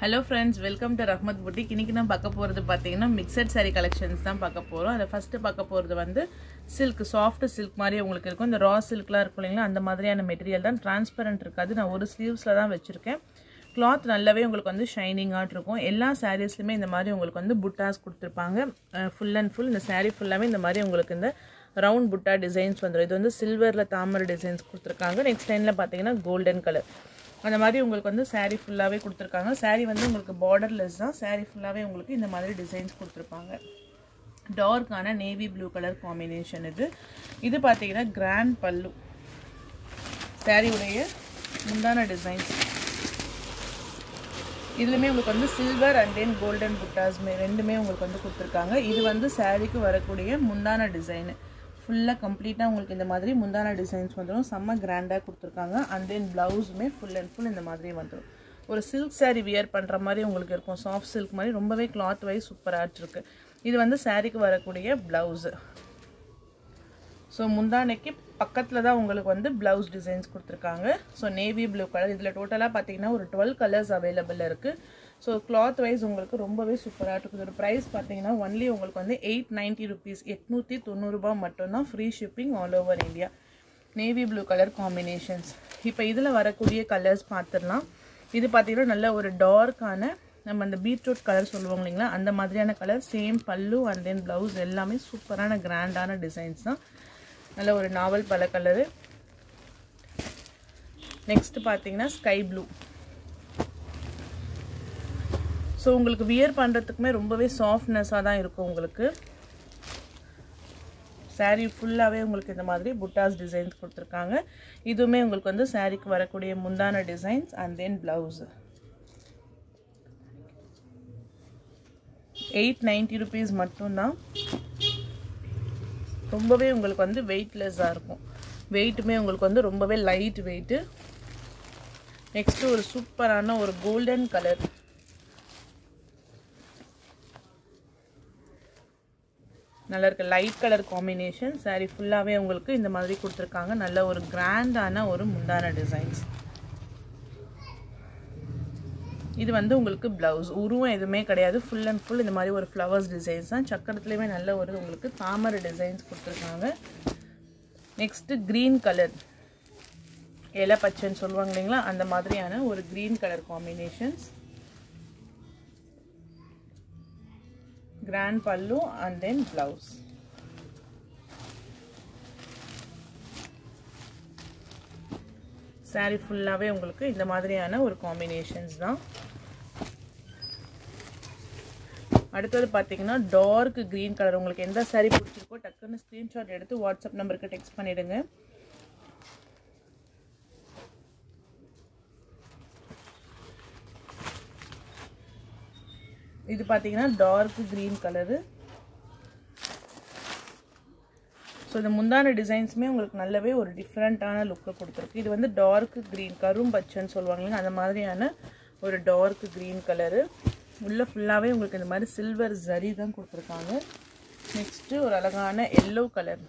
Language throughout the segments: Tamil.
hello friends welcome to Rahmat boutique இன்னைக்கு நான் பார்க்க போகிறது பார்த்தீங்கன்னா மிக்சட் saree கலெக்ஷன்ஸ் தான் பார்க்க போகிறோம் அதில் ஃபஸ்ட்டு பார்க்க போகிறது வந்து சில்க் சாஃப்ட் சில்க் மாதிரி உங்களுக்கு இருக்கும் இந்த ரா சில்க்லாம் இருக்கும் இல்லைங்களா அந்த மாதிரியான மெட்டீரியல் தான் டிரான்ஸ்பரண்ட் இருக்காது நான் ஒரு ஸ்லீவ்ஸில் தான் வச்சுருக்கேன் கிளாத் நல்லாவே உங்களுக்கு வந்து ஷைனிங்காக இருக்கும் எல்லா சாரீஸ்லையுமே இந்த மாதிரி உங்களுக்கு வந்து புட்டாஸ் கொடுத்துருப்பாங்க ஃபுல் அண்ட் ஃபுல் இந்த saree ஃபுல்லாகவே இந்த மாதிரி உங்களுக்கு இந்த ரவுண்ட் புட்டா டிசைன்ஸ் வந்துடும் இது வந்து சில்வரில் தாமரை டிசைன்ஸ் கொடுத்துருக்காங்க நெக்ஸ்ட் லைனில் பார்த்தீங்கன்னா கோல்டன் கலர் அந்த மாதிரி உங்களுக்கு வந்து saree ஃபுல்லாகவே கொடுத்துருக்காங்க saree வந்து உங்களுக்கு பார்டர்லெஸ் தான் saree ஃபுல்லாகவே உங்களுக்கு இந்த மாதிரி டிசைன்ஸ் கொடுத்துருப்பாங்க டார்க்கான நேவி ப்ளூ கலர் காம்பினேஷன் இது இது பார்த்தீங்கன்னா கிராண்ட் பல்லு சாரியுடைய முந்தான டிசைன்ஸ் இதுலையுமே உங்களுக்கு வந்து சில்வர் அண்ட் தென் கோல்டன் புட்டாஸ் ரெண்டுமே உங்களுக்கு வந்து கொடுத்துருக்காங்க இது வந்து சாரீக்கு வரக்கூடிய முந்தான டிசைனு ஃபுல்லாக கம்ப்ளீட்டாக உங்களுக்கு இந்த மாதிரி முந்தான டிசைன்ஸ் வந்துடும் செம்ம கிராண்டாக கொடுத்துருக்காங்க அண்ட் தென் ப்ளவுஸுமே ஃபுல் அண்ட் ஃபுல் இந்த மாதிரி வந்துடும் ஒரு சில்க் saree வியர் பண்ணுற மாதிரி உங்களுக்கு இருக்கும் சாஃப்ட் சில்க் மாதிரி ரொம்பவே கிளாத் வைஸ் சூப்பராக இருக்கு இது வந்து சாரீக்கு வரக்கூடிய ப்ளவுஸு ஸோ முந்தானைக்கு பக்கத்தில் தான் உங்களுக்கு வந்து ப்ளவுஸ் டிசைன்ஸ் கொடுத்துருக்காங்க ஸோ நேவி ப்ளூ கலர் இதில் டோட்டலாக பார்த்தீங்கன்னா ஒரு டுவெல் கலர்ஸ் அவைலபிள் இருக்குது ஸோ கிளாத் வைஸ் உங்களுக்கு ரொம்பவே சூப்பராக இருக்குது ஒரு ப்ரைஸ் பார்த்தீங்கன்னா ஒன்லி உங்களுக்கு வந்து எயிட் நைன்ட்டி ருபீஸ் எட்நூற்றி தொண்ணூறுரூபா மட்டும்தான் free shipping all over India navy blue colour combinations இப்போ இதில் வரக்கூடிய கலர்ஸ் பார்த்துடலாம் இது பார்த்தீங்கன்னா நல்ல ஒரு டார்க்கான நம்ம அந்த பீட்ரூட் கலர் சொல்லுவோம் இல்லைங்களா அந்த மாதிரியான colour same pallu and then blouse எல்லாமே சூப்பரான கிராண்டான டிசைன்ஸ் தான் நல்ல ஒரு நாவல் பல கலரு நெக்ஸ்ட் பார்த்தீங்கன்னா ஸ்கை ப்ளூ ஸோ உங்களுக்கு வியர் பண்ணுறதுக்குமே ரொம்பவே சாஃப்ட்னஸாக தான் இருக்கும் உங்களுக்கு சாரீ ஃபுல்லாகவே உங்களுக்கு இந்த மாதிரி புட்டாஸ் டிசைன்ஸ் கொடுத்துருக்காங்க இதுவுமே உங்களுக்கு வந்து சாரீக்கு வரக்கூடிய முந்தான designs and then blouse eight ninety rupees மட்டும்தான் ரொம்பவே உங்களுக்கு வந்து வெயிட்லெஸ்ஸாக இருக்கும் வெயிட்டுமே உங்களுக்கு வந்து ரொம்பவே லைட் வெயிட்டு நெக்ஸ்ட்டு ஒரு சூப்பரான ஒரு கோல்டன் கலர் நல்லா இருக்கு லைட் கலர் காம்பினேஷன் சாரீ ஃபுல்லாகவே உங்களுக்கு இந்த மாதிரி கொடுத்துருக்காங்க நல்ல ஒரு கிராண்டான ஒரு முந்தான டிசைன்ஸ் இது வந்து உங்களுக்கு ப்ளவுஸ் உருவம் எதுவுமே கிடையாது ஃபுல் அண்ட் ஃபுல் இந்த மாதிரி ஒரு ஃப்ளவர்ஸ் டிசைன்ஸ் தான் சக்கரத்துலேயுமே நல்ல ஒரு உங்களுக்கு தாமரை டிசைன்ஸ் கொடுத்துருக்காங்க நெக்ஸ்ட்டு க்ரீன் கலர் இலை பச்சைன்னு சொல்லுவாங்க இல்லைங்களா அந்த மாதிரியான ஒரு green colour combinations grand pallu and then blouse saree ஃபுல்லாகவே உங்களுக்கு இந்த மாதிரியான ஒரு காம்பினேஷன்ஸ் தான் அடுத்தது பார்த்தீங்கன்னா டார்க் க்ரீன் கலர் உங்களுக்கு எந்த சாரீ பிடிச்சிருக்கோ டக்குன்னு ஸ்க்ரீன்ஷாட் எடுத்து வாட்ஸ்அப் நம்பருக்கு டெக்ஸ்ட் பண்ணிவிடுங்க இது பார்த்தீங்கன்னா டார்க் க்ரீன் கலரு ஸோ இந்த முந்தான டிசைன்ஸுமே உங்களுக்கு நல்லாவே ஒரு டிஃப்ரெண்ட்டான லுக்கை கொடுத்துருக்கு இது வந்து டார்க் க்ரீன் கரும் பச்சைன்னு சொல்லுவாங்க அந்த மாதிரியான ஒரு டார்க் க்ரீன் கலரு உள்ளே ஃபுல்லாகவே உங்களுக்கு இந்த மாதிரி சில்வர் ஜரி தான் கொடுத்துருக்காங்க நெக்ஸ்ட்டு ஒரு அழகான எல்லோ கலர்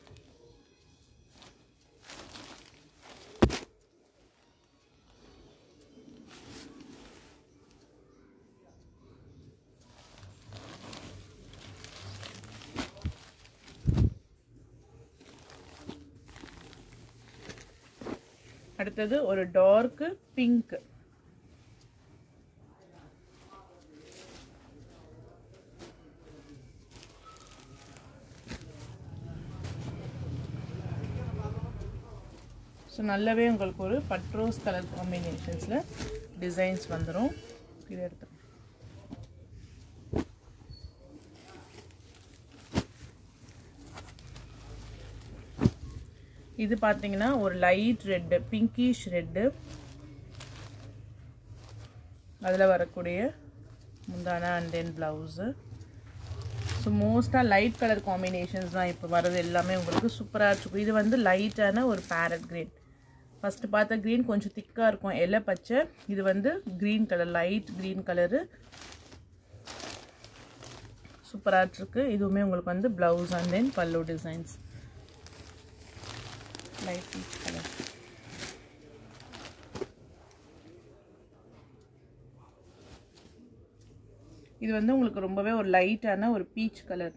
அடுத்தது ஒரு டார்க் பிங்க் ஸோ நல்லாவே உங்களுக்கு ஒரு பட்ரோஸ் கலர் காம்பினேஷன்ஸில் டிசைன்ஸ் வந்துடும் இது எடுத்து இது பார்த்தீங்கன்னா ஒரு லைட் ரெட்டு பிங்கிஷ் ரெட்டு அதில் வரக்கூடிய முந்தான அண்ட் தென் ப்ளவுஸு ஸோ மோஸ்ட்டாக லைட் கலர் காம்பினேஷன்ஸ் தான் இப்போ வர்றது எல்லாமே உங்களுக்கு சூப்பராக இருக்கும் இது வந்து லைட்டான ஒரு பேரட் க்ரீன் ஃபஸ்ட்டு பார்த்த க்ரீன் கொஞ்சம் திக்காக இருக்கும் எலை பச்சை இது வந்து green colour light green colour சூப்பராக இருக்கு இதுவுமே உங்களுக்கு வந்து ப்ளவுஸ் அண்ட் தென் பல்லு டிசைன்ஸ் லைட் பீச் கலர் இது வந்து உங்களுக்கு ரொம்பவே ஒரு லைட்டான ஒரு பீச் கலர்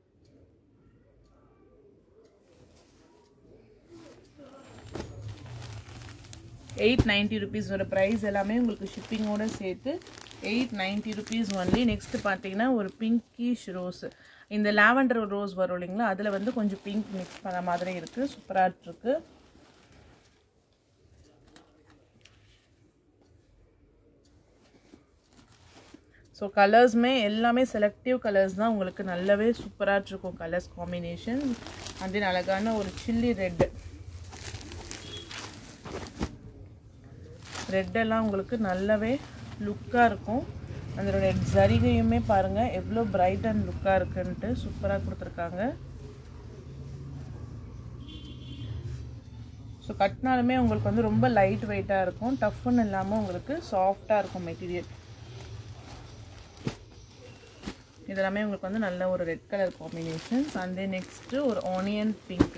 எயிட் நைன்ட்டி ருபீஸோட ப்ரைஸ் எல்லாமே உங்களுக்கு ஷிப்பிங்கோடு சேர்த்து eight ninety rupees only next பார்த்தீங்கன்னா ஒரு பிங்கிஷ் ரோஸ் இந்த லாவெண்டர் ரோஸ் வரும் இல்லைங்களா அதில் வந்து கொஞ்சம் பிங்க் மிக்ஸ் பண்ண மாதிரி இருக்குது சூப்பராக இருக்குது ஸோ கலர்ஸுமே எல்லாமே செலக்டிவ் கலர்ஸ் தான் உங்களுக்கு நல்லாவே சூப்பராக இருக்கும் கலர்ஸ் காம்பினேஷன் அண்ட் தென் அழகான ஒரு சில்லி ரெட்டு ரெட்டெல்லாம் உங்களுக்கு நல்லாவே லுக்காக இருக்கும் அதோட ஜரிகையுமே பாருங்கள் எவ்வளோ பிரைட் அண்ட் லுக்காக இருக்குன்ட்டு சூப்பராக கொடுத்துருக்காங்க ஸோ கட்டினாலுமே உங்களுக்கு வந்து ரொம்ப லைட் வெயிட்டாக இருக்கும் டஃப்னு இல்லாமல் உங்களுக்கு சாஃப்டாக இருக்கும் மெட்டீரியல் இதெல்லாமே உங்களுக்கு வந்து நல்ல ஒரு red colour combinations and then next ஒரு ஆனியன் பிங்க்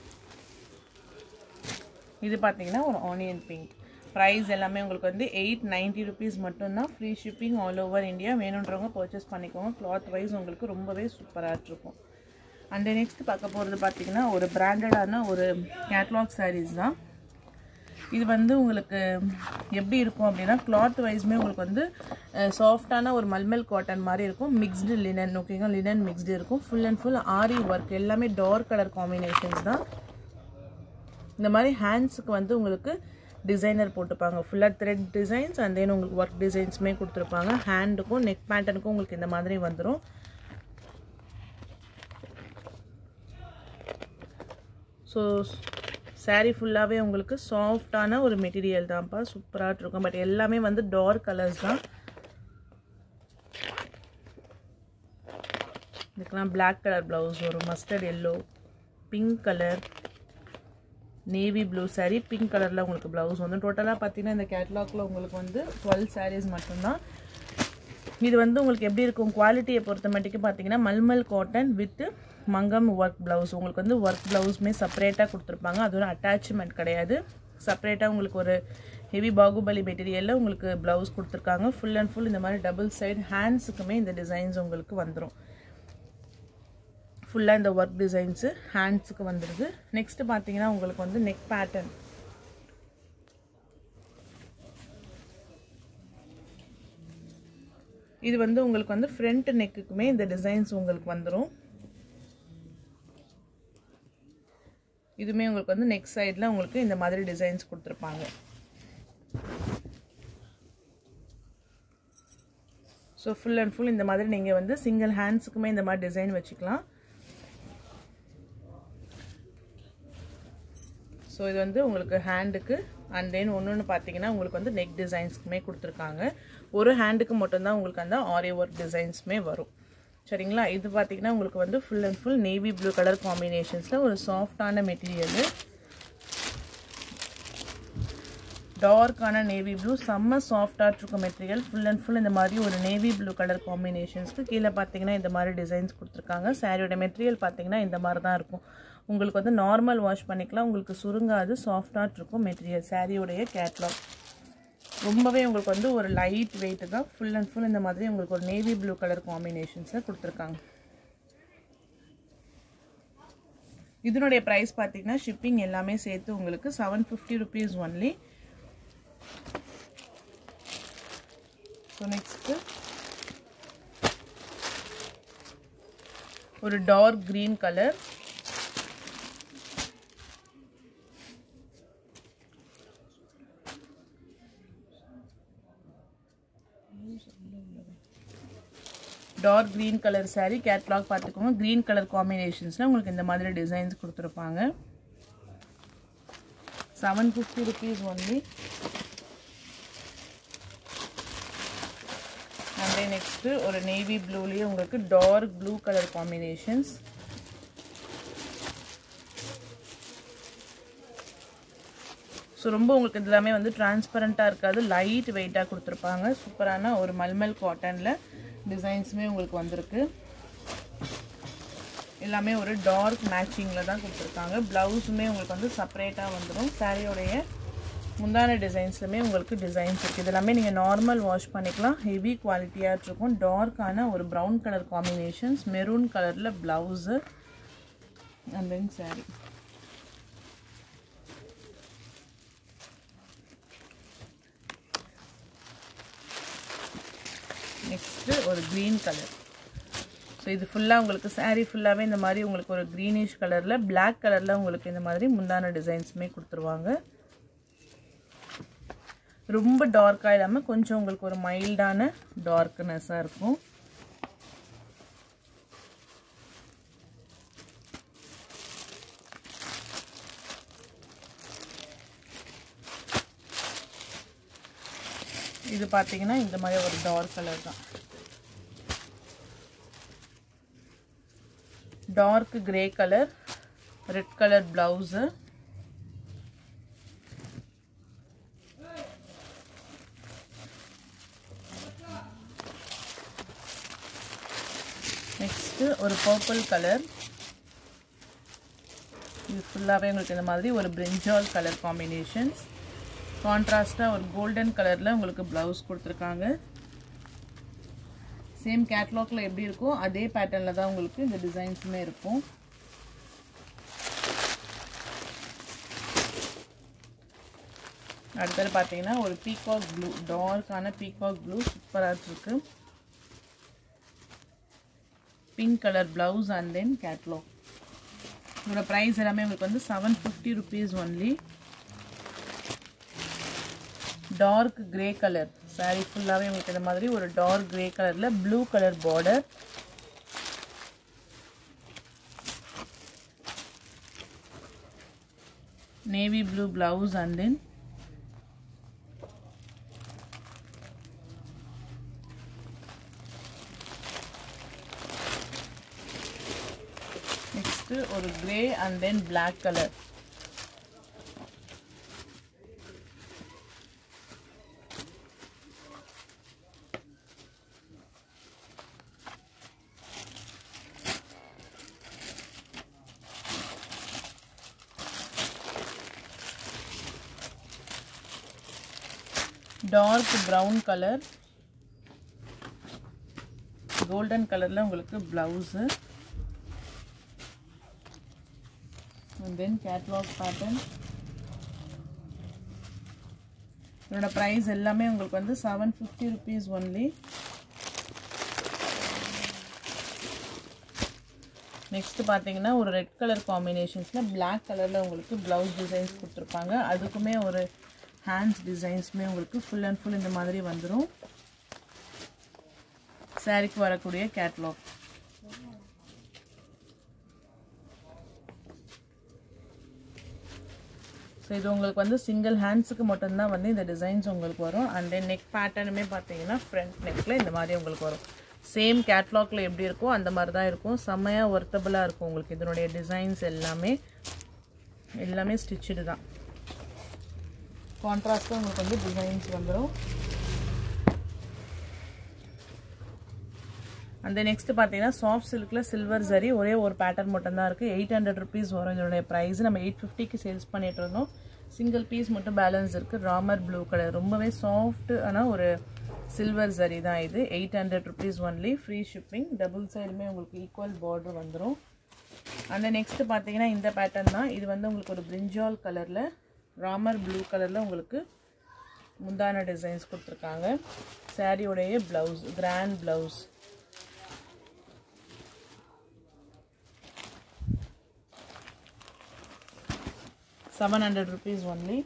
இது பார்த்தீங்கன்னா ஒரு ஆனியன் பிங்க் ப்ரைஸ் எல்லாமே உங்களுக்கு வந்து எயிட் நைன்ட்டி ருபீஸ் மட்டும்தான் free shipping all over India வேணுன்றவங்க பர்ச்சேஸ் பண்ணிக்கோங்க கிளாத் வைஸ் உங்களுக்கு ரொம்பவே சூப்பராக இருக்கும் அண்ட் நெக்ஸ்ட் பார்க்க போகிறது பார்த்தீங்கன்னா ஒரு பிராண்டடான ஒரு கேட்லாக் சாரீஸ் தான் இது வந்து உங்களுக்கு எப்படி இருக்கும் அப்படின்னா கிளாத் வைஸ்மே உங்களுக்கு வந்து சாஃப்டான ஒரு மல்மல் காட்டன் மாதிரி இருக்கும் மிக்ஸ்டு லினன் ஓகேங்களா லினன் மிக்ஸ்டு இருக்கும் full and full aari work எல்லாமே டார்க் கலர் காம்பினேஷன்ஸ் தான் இந்த மாதிரி ஹேண்ட்ஸுக்கு வந்து உங்களுக்கு டிசைனர் போட்டுப்பாங்க ஃபுல்லாக த்ரெட் டிசைன்ஸ் அண்ட் தென் உங்களுக்கு ஒர்க் டிசைன்ஸுமே கொடுத்துருப்பாங்க ஹேண்டுக்கும் நெக் பேட்டனுக்கும் உங்களுக்கு இந்த மாதிரி வந்துடும் ஸோ சாரீ ஃபுல்லாகவே உங்களுக்கு சாஃப்டான ஒரு மெட்டீரியல் தான்ப்பா சூப்பராக இருக்கும் பட் எல்லாமே வந்து டார்க் கலர்ஸ் தான் இதுக்கெல்லாம் பிளாக் கலர் ப்ளவுஸ் வரும் mustard yellow pink colour navy blue saree pink கலரில் உங்களுக்கு ப்ளவுஸ் வந்து டோட்டலாக பார்த்தீங்கன்னா இந்த கேட்லாகில் உங்களுக்கு வந்து டுவெல் சாரீஸ் மட்டும்தான் இது வந்து உங்களுக்கு எப்படி இருக்கும் குவாலிட்டியை பொறுத்த மட்டுக்கு பார்த்தீங்கன்னா மல்மல் காட்டன் வித் மங்கம் ஒர்க் ப்ளவுஸ் உங்களுக்கு வந்து ஒர்க் ப்ளவுஸுமே செப்பரேட்டாக கொடுத்துருப்பாங்க அது ஒரு அட்டாச்மெண்ட் கிடையாது செப்பரேட்டாக உங்களுக்கு ஒரு ஹெவி பாகுபலி மெட்டீரியலில் உங்களுக்கு ப்ளவுஸ் கொடுத்துருக்காங்க ஃபுல் அண்ட் ஃபுல் இந்த மாதிரி டபுள் சைடு ஹேண்ட்ஸுக்குமே இந்த டிசைன்ஸ் உங்களுக்கு வந்துடும் ஃபுல்லாக இந்த ஒர்க் டிசைன்ஸு ஹேண்ட்ஸுக்கு வந்துடுது நெக்ஸ்ட்டு பார்த்தீங்கன்னா உங்களுக்கு வந்து நெக் பேட்டர்ன் இது வந்து உங்களுக்கு வந்து ஃப்ரண்ட் நெக்குக்குமே இந்த டிசைன்ஸ் உங்களுக்கு வந்துடும் இதுவுமே உங்களுக்கு வந்து நெக் சைடில் உங்களுக்கு இந்த மாதிரி டிசைன்ஸ் கொடுத்துருப்பாங்க ஸோ ஃபுல் அண்ட் ஃபுல் இந்த மாதிரி நீங்கள் வந்து சிங்கிள் ஹேண்ட்ஸுக்குமே இந்த மாதிரி டிசைன் வச்சுக்கலாம் ஸோ இது வந்து உங்களுக்கு ஹேண்டுக்கு அண்ட் தென் ஒன்று ஒன்று பார்த்தீங்கன்னா உங்களுக்கு வந்து நெக் டிசைன்ஸ்க்குமே கொடுத்துருக்காங்க ஒரு ஹேண்டுக்கு மட்டும்தான் உங்களுக்கு அந்த ஆரி ஒர்க் டிசைன்ஸுமே வரும் சரிங்களா இது பார்த்தீங்கன்னா உங்களுக்கு வந்து full and full navy blue colour காம்பினேஷன்ஸில் ஒரு சாஃப்டான மெட்டீரியலு டார்க்கான நேவி ப்ளூ செம்ம சாஃப்டாக இருக்கும் மெட்டீரியல் ஃபுல் அண்ட் ஃபுல் இந்த மாதிரி ஒரு நேவி ப்ளூ கலர் காம்பினேஷன்ஸ்க்கு கீழே பார்த்தீங்கன்னா இந்த மாதிரி டிசைன்ஸ் கொடுத்துருக்காங்க சாரியோட மெட்டீரியல் பார்த்தீங்கன்னா இந்த மாதிரி தான் இருக்கும் உங்களுக்கு வந்து நார்மல் வாஷ் பண்ணிக்கலாம் உங்களுக்கு சுருங்காது சாஃப்டாக இருக்கும் மெட்டீரியல் சாரியோடைய கேட்லாக் ரொம்பவே உங்களுக்கு வந்து ஒரு லைட் வெயிட்டு தான் ஃபுல் அண்ட் ஃபுல் இந்த மாதிரி உங்களுக்கு ஒரு நேவி ப்ளூ கலர் காம்பினேஷன்ஸை கொடுத்துருக்காங்க இதனுடைய ப்ரைஸ் பார்த்தீங்கன்னா ஷிப்பிங் எல்லாமே சேர்த்து உங்களுக்கு seven fifty rupees only so next ஒரு dark green colour dark green colour saree catalogue பார்த்துக்கோங்க க்ரீன் கலர் காம்பினேஷன்ஸில் உங்களுக்கு இந்த மாதிரி டிசைன்ஸ் கொடுத்துருப்பாங்க seven fifty rupees only and next ஒரு நேவி ப்ளூலேயே உங்களுக்கு dark blue colour combinations so ரொம்ப உங்களுக்கு இது எல்லாமே வந்து டிரான்ஸ்பரண்ட்டாக இருக்காது லைட் வெயிட்டாக கொடுத்துருப்பாங்க சூப்பரான ஒரு மல்மல் காட்டனில் டிசைன்ஸுமே உங்களுக்கு வந்திருக்கு எல்லாமே ஒரு டார்க் மேட்சிங்கில் தான் கொடுத்துருக்காங்க ப்ளவுஸுமே உங்களுக்கு வந்து செப்பரேட்டாக வந்துடும் சாரியோடைய முந்தான டிசைன்ஸ்லுமே உங்களுக்கு டிசைன்ஸ் இருக்குது இது எல்லாமே நீங்கள் நார்மல் வாஷ் பண்ணிக்கலாம் ஹெவி குவாலிட்டியாக இருக்கும் டார்க்கான ஒரு ப்ரௌன் கலர் காம்பினேஷன்ஸ் மெரூன் கலரில் blouse and then saree next ஒரு க்ரீன் கலர் ஸோ இது ஃபுல்லாக உங்களுக்கு சாரீ ஃபுல்லாகவே இந்த மாதிரி உங்களுக்கு ஒரு க்ரீனிஷ் கலரில் பிளாக் கலரில் உங்களுக்கு இந்த மாதிரி முந்தான டிசைன்ஸுமே கொடுத்துருவாங்க ரொம்ப டார்க்காக இல்லாமல் கொஞ்சம் உங்களுக்கு ஒரு மைல்டான டார்க்னஸ்ஸாக இருக்கும் இது பார்த்தீங்கன்னா இந்த மாதிரி ஒரு டார்க் கலர் தான் dark grey colour red colour blouse next ஒரு பர்பிள் கலர் இது ஃபுல்லாகவே உங்களுக்கு இந்த மாதிரி ஒரு பிரிஞ்சால் கலர் காம்பினேஷன்ஸ் கான்ட்ராஸ்டாக ஒரு கோல்டன் கலரில் உங்களுக்கு ப்ளவுஸ் கொடுத்துருக்காங்க சேம் கேட்லாகில் எப்படி இருக்கோ அதே பேட்டர்னில் தான் உங்களுக்கு இந்த டிசைன்ஸுமே இருக்கும் அடுத்தது பார்த்தீங்கன்னா ஒரு பீகாக் ப்ளூ டார்க்கான பீகாக் ப்ளூ சூப்பராக இருக்கு pink colour blouse and then catalogue இதோட ப்ரைஸ் எல்லாமே உங்களுக்கு வந்து seven fifty rupees only dark grey colour saree ஃபுல்லாகவே உங்களுக்கு இந்த மாதிரி ஒரு டார்க் கிரே கலரில் blue colour border navy blue blouse and then next ஒரு grey and then black colour dark brown colour golden கலரில் உங்களுக்கு blouse and then catalogue pattern இதோட ப்ரைஸ் எல்லாமே உங்களுக்கு வந்து seven fifty rupees only next பார்த்தீங்கன்னா ஒரு ரெட் கலர் காம்பினேஷன்ஸில் பிளாக் கலரில் உங்களுக்கு ப்ளவுஸ் டிசைன்ஸ் கொடுத்துருப்பாங்க அதுக்குமே ஒரு ஹேண்ட்ஸ் டிசைன்ஸுமே உங்களுக்கு ஃபுல் அண்ட் ஃபுல் இந்த மாதிரி வந்துடும் சாரிக்கு வரக்கூடிய கேட்லாக் ஸோ இது உங்களுக்கு வந்து சிங்கிள் ஹேண்ட்ஸுக்கு மட்டும்தான் வந்து இந்த டிசைன்ஸ் உங்களுக்கு வரும் அண்ட் தென் நெக் பேட்டர்னுமே பார்த்தீங்கன்னா ஃப்ரண்ட் நெக்கில் இந்த மாதிரி உங்களுக்கு வரும் சேம் கேட்லாக்ல எப்படி இருக்கோ அந்த மாதிரி தான் இருக்கும் செம்மையாக ஒர்த்தபுளாக இருக்கும் உங்களுக்கு இதனுடைய டிசைன்ஸ் எல்லாமே எல்லாமே ஸ்டிச்சுடு தான் கான்ட்ராஸ்ட்டாக உங்களுக்கு வந்து டிசைன்ஸ் வந்துடும் அந்த நெக்ஸ்ட் பார்த்தீங்கன்னா சாஃப்ட் சில்கில் சில்வர் சரி ஒரே ஒரு பேட்டர்ன் மட்டும்தான் இருக்குது எயிட் ஹண்ட்ரட் ருபீஸ் வரும் இதனுடைய ப்ரைஸ் நம்ம எயிட் ஃபிஃப்டிக்கு சேல்ஸ் பண்ணிட்டு இருந்தோம் சிங்கிள் பீஸ் மட்டும் பேலன்ஸ் இருக்குது ராமர் ப்ளூ கலர் ரொம்பவே சாஃப்ட் ஆனால் ஒரு சில்வர் சரி தான் இது eight hundred rupees only free shipping double சைடுமே உங்களுக்கு ஈக்குவல் பார்டர் வந்துடும் அந்த நெக்ஸ்ட் பார்த்தீங்கன்னா இந்த பேட்டர்ன் தான் இது வந்து உங்களுக்கு ஒரு பிரிஞ்சால் கலரில் ராமர் ப்ளூ கலரில் உங்களுக்கு முந்தான டிசைன்ஸ் கொடுத்துருக்காங்க சாரியோடைய blouse grand blouse seven hundred rupees only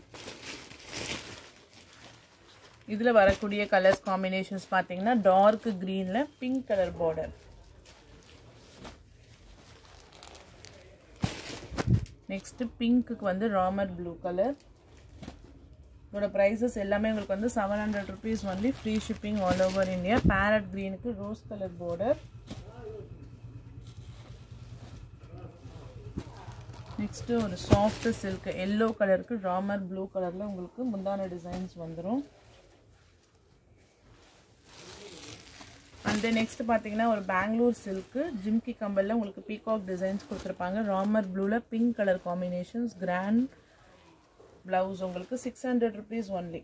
இதில் வரக்கூடிய கலர்ஸ் காம்பினேஷன்ஸ் பார்த்தீங்கன்னா டார்க் க்ரீனில் பிங்க் கலர் பார்டர் நெக்ஸ்ட்டு பிங்க்குக்கு வந்து ராமர் ப்ளூ கலர் இதோட ப்ரைஸஸ் எல்லாமே உங்களுக்கு வந்து seven hundred rupees only free shipping all over India parrot க்ரீனுக்கு ரோஸ் கலர் பார்டர் நெக்ஸ்ட்டு ஒரு சாஃப்ட் சில்க் எல்லோ கலருக்கு ராமர் ப்ளூ கலரில் உங்களுக்கு முந்தான டிசைன்ஸ் வந்துடும் அந்த நெக்ஸ்ட் பார்த்தீங்கன்னா ஒரு பெங்களூர் சில்க்கு ஜிம்கி கம்பலில் உங்களுக்கு பீகாக் டிசைன்ஸ் கொடுத்துருப்பாங்க ராமர் ப்ளூவில் pink colour combinations grand blouse உங்களுக்கு சிக்ஸ் ஹண்ட்ரட் ருபீஸ் ஒன்லி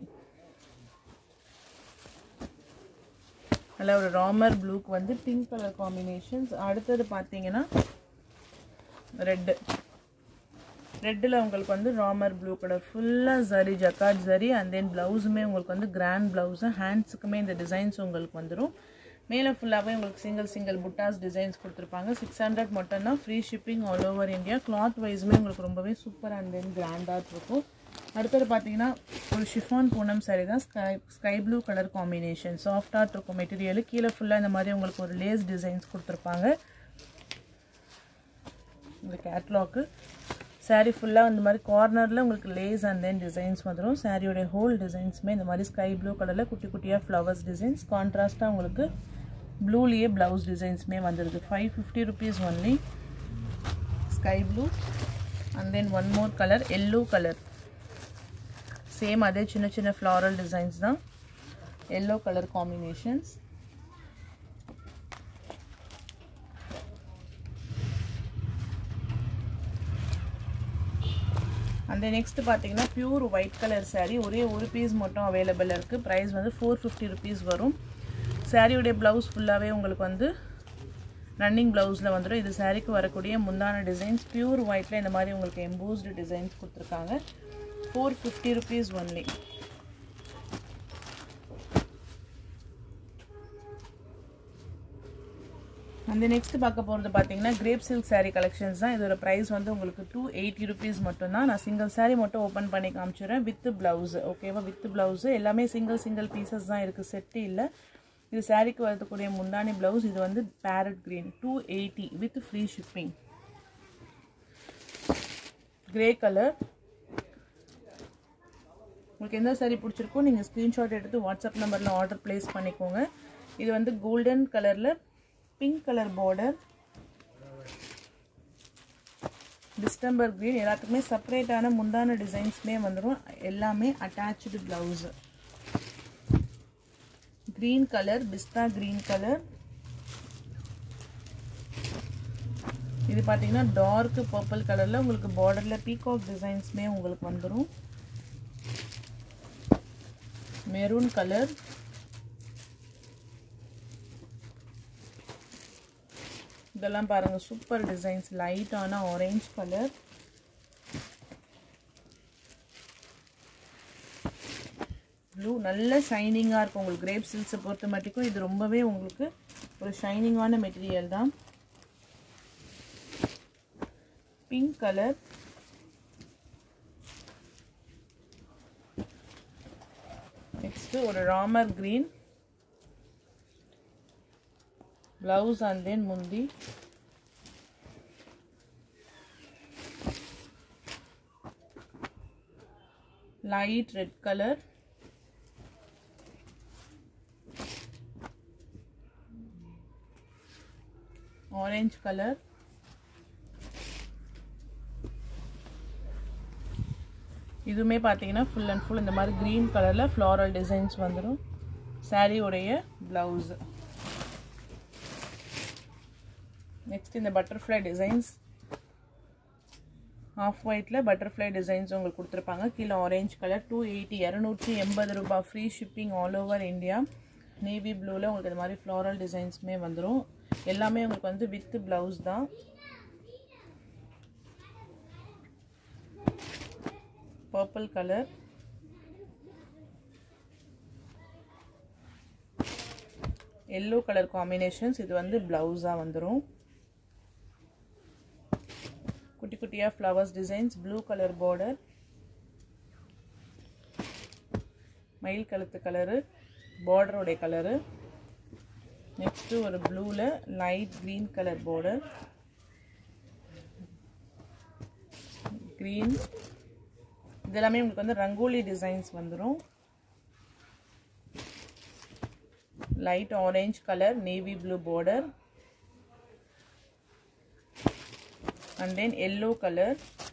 நல்ல ஒரு ராமர் ப்ளூக்கு வந்து பிங்க் கலர் காம்பினேஷன்ஸ் அடுத்தது பார்த்தீங்கன்னா ரெட்டு ரெட்டில் உங்களுக்கு வந்து ராமர் ப்ளூ கலர் ஃபுல்லாக zari jacquard zari and then ப்ளவுஸுமே உங்களுக்கு வந்து கிராண்ட் ப்ளவுஸு ஹேண்ட்ஸுக்குமே இந்த டிசைன்ஸ் உங்களுக்கு வந்துடும் மேலே ஃபுல்லாகவே உங்களுக்கு சிங்கிள் சிங்கிள் புட்டாஸ் டிசைன்ஸ் கொடுத்துருப்பாங்க சிக்ஸ் ஹண்ட்ரட் மட்டும்தான் free shipping all over India cloth வைஸுமே உங்களுக்கு ரொம்பவே சூப்பர் அண்ட் தென் கிராண்டாக இருக்கும் அடுத்தது பார்த்தீங்கன்னா ஒரு ஷிஃபான் பூனம் சாரி தான் sky sky blue colour combination சாஃப்டாக இருக்கும் மெட்டீரியல் கீழே ஃபுல்லாக இந்த மாதிரி உங்களுக்கு ஒரு லேஸ் டிசைன்ஸ் கொடுத்துருப்பாங்க இந்த கேட்லாக்கு சாரீ ஃபுல்லாக இந்த மாதிரி கார்னரில் உங்களுக்கு லேஸ் அண்ட் தென் டிசைன்ஸ் வந்துடும் சாரியோடைய ஹோல் டிசைன்ஸுமே இந்த மாதிரி ஸ்கை ப்ளூ கலரில் குட்டி குட்டியாக ஃப்ளவர்ஸ் டிசைன்ஸ் கான்ட்ராஸ்ட்டாக உங்களுக்கு ப்ளூலேயே ப்ளவுஸ் டிசைன்ஸுமே வந்துடுது five fifty rupees only sky blue and then one more colour yellow colour same அதே சின்ன சின்ன ஃப்ளாரல் டிசைன்ஸ் தான் எல்லோ கலர் காம்பினேஷன்ஸ் அந்த நெக்ஸ்ட் பார்த்தீங்கன்னா பியூர் ஒயிட் கலர் saree ஒரே ஒரு பீஸ் மட்டும் அவைலபிள் இருக்குது ப்ரைஸ் வந்து ஃபோர் ஃபிஃப்டி ருபீஸ் வரும் சாரியுடைய ப்ளவுஸ் ஃபுல்லாகவே உங்களுக்கு வந்து ரன்னிங் ப்ளவுஸில் வந்துடும் இது சாரீக்கு வரக்கூடிய முந்தான டிசைன்ஸ் பியூர் ஒயிட்டில் இந்த மாதிரி உங்களுக்கு எம்போஸ்டு டிசைன்ஸ் கொடுத்துருக்காங்க ஃபோர் ஃபிஃப்டி ருபீஸ் ஒன்லி அந்த நெக்ஸ்ட் பார்க்க போகிறது பார்த்தீங்கன்னா கிரேப் சில்க் saree கலெக்ஷன்ஸ் தான் இதோட ப்ரைஸ் வந்து உங்களுக்கு டூ எயிட்டி ருபீஸ் மட்டும்தான் நான் சிங்கிள் saree மட்டும் ஓப்பன் பண்ணி காமிச்சிடுறேன் வித் ப்ளவுஸு ஓகேவா வித் ப்ளவுஸு எல்லாமே சிங்கிள் சிங்கிள் பீசஸ் தான் இருக்குது செட்டு இல்லை இது சாரீக்கு வரக்கூடிய முந்தானி ப்ளவுஸ் இது வந்து parrot green two eighty with free shipping grey colour உங்களுக்கு எந்த சாரீ பிடிச்சிருக்கோ நீங்கள் ஸ்க்ரீன்ஷாட் எடுத்து வாட்ஸ்அப் நம்பரில் ஆர்டர் ப்ளேஸ் பண்ணிக்கோங்க இது வந்து கோல்டன் கலரில் pink colour border distemper green எல்லாத்துக்குமே செப்பரேட்டான முந்தான டிசைன்ஸ்மே வந்துடும் எல்லாமே அட்டாச்சு ப்ளவுஸு க்ரீன் கலர் பிஸ்தா க்ரீன் கலர் இது பார்த்தீங்கன்னா டார்க் பர்பிள் கலரில் உங்களுக்கு பார்டரில் பீகாக் டிசைன்ஸ்மே உங்களுக்கு வந்துடும் மெரூன் கலர் இதெல்லாம் பாருங்கள் சூப்பர் டிசைன்ஸ் லைட்டான ஆரேஞ்ச் கலர் ப்ளூ நல்ல ஷைனிங்காக இருக்கும் உங்களுக்கு கிரேப் சில்க்ஸை பொறுத்த மட்டுக்கும் இது ரொம்பவே உங்களுக்கு ஒரு ஷைனிங்கான மெட்டீரியல் தான் பிங்க் கலர் நெக்ஸ்ட்டு ஒரு Ramar green blouse and then mundi light red color orange color இதுவுமே பார்த்தீங்கன்னா ஃபுல் அண்ட் ஃபுல் இந்த மாதிரி க்ரீன் கலரில் ஃப்ளாரல் டிசைன்ஸ் வந்துடும் சாரியோடைய ப்ளவுஸு நெக்ஸ்ட் இந்த பட்டர்ஃப்ளை டிசைன்ஸ் ஆஃப் ஒயிட்டில் பட்டர்ஃப்ளை டிசைன்ஸ் உங்களுக்கு கொடுத்துருப்பாங்க கீழே ஆரேஞ்ச் கலர் டூ எயிட்டி இரநூற்றி எண்பது ரூபாய் free shipping all over India navy ப்ளூவில் உங்களுக்கு இந்த மாதிரி ஃப்ளாரல் டிசைன்ஸுமே வந்துடும் எல்லாமே உங்களுக்கு வந்து வித் ப்ளவுஸ் தான் purple colour yellow colour combinations இது வந்து ப்ளவுஸாக வந்துடும் குட்டி குட்டியாக flowers designs blue colour border மயில் கழுத்து கலரு பார்டரோடைய கலரு நெக்ஸ்ட்டு ஒரு ப்ளூவில் light green colour border green இதெல்லாமே உங்களுக்கு வந்து ரங்கோலி டிசைன்ஸ் வந்துடும் light orange color navy blue border and then yellow color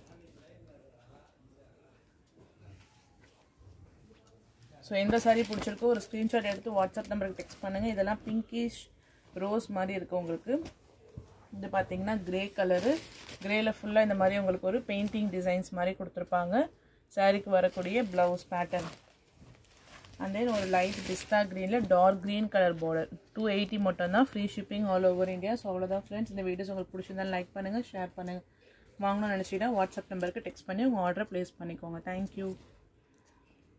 so எந்த சாரீ பிடிச்சிருக்கோ ஒரு ஸ்க்ரீன்ஷாட் எடுத்து வாட்ஸ்அப் நம்பருக்கு டெக்ஸ்ட் பண்ணுங்கள் இதெல்லாம் பிங்கிஷ் ரோஸ் மாதிரி இருக்குது உங்களுக்கு இது பார்த்தீங்கன்னா கிரே கலரு கிரேயில் ஃபுல்லாக இந்த மாதிரி உங்களுக்கு ஒரு பெயிண்டிங் டிசைன்ஸ் மாதிரி கொடுத்துருப்பாங்க சாரீக்கு வரக்கூடிய ப்ளவுஸ் பேட்டர்ன் அண்ட் தென் ஒரு லைட் பிஸ்தா க்ரீனில் dark green colour border two eighty மட்டும் தான் free shipping all over India so அவ்வளோதான் ஃப்ரெண்ட்ஸ் இந்த வீடியோஸ் உங்களுக்கு பிடிச்சிருந்தாலும் லைக் பண்ணுங்கள் ஷேர் பண்ணுங்கள் வாங்கணும்னு நினச்சிட்டா வாட்ஸ்அப் நம்பருக்கு டெக்ஸ்ட் பண்ணி உங்கள் ஆர்டரை ப்ளேஸ் பண்ணிக்கோங்க தேங்க்யூ